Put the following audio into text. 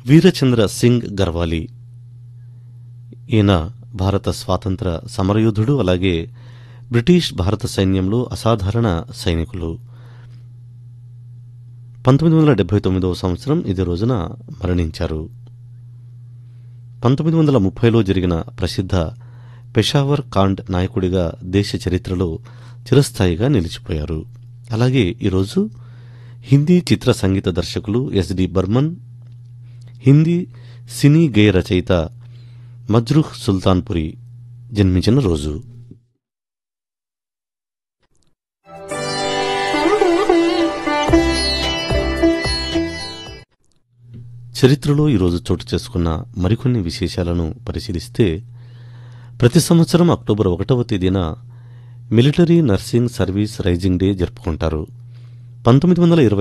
వీరచంద్ర సింగ్ గర్వాలి ఈయన భారత స్వాతంత్ర సమరయోధుడు అలాగే బ్రిటిష్ భారత సైన్యంలో అసాధారణ సైనికులు పంతొమ్మిది వందల డెబ్బై తొమ్మిదవ సంవత్సరం ఇదే రోజున మరణించారు పంతొమ్మిది వందల ముప్పైలో జరిగిన ప్రసిద్ధ పెషావర్ కాండ్ నాయకుడిగా దేశ చరిత్రలో చిరస్థాయిగా నిలిచిపోయారు అలాగే ఈరోజు హిందీ చిత్ర సంగీత దర్శకులు ఎస్డి బర్మన్ హిందీ సినీ గేయ రచయిత మజ్రూహ్ సుల్తాన్పురి జన్మించిన రోజు చరిత్రలో ఈరోజు చోటు చేసుకున్న మరికొన్ని విశేషాలను పరిశీలిస్తే ప్రతి సంవత్సరం అక్టోబర్ ఒకటవ తేదీన military nursing service raising day జరుపుకుంటారు పంతొమ్మిది వందల ఇరవై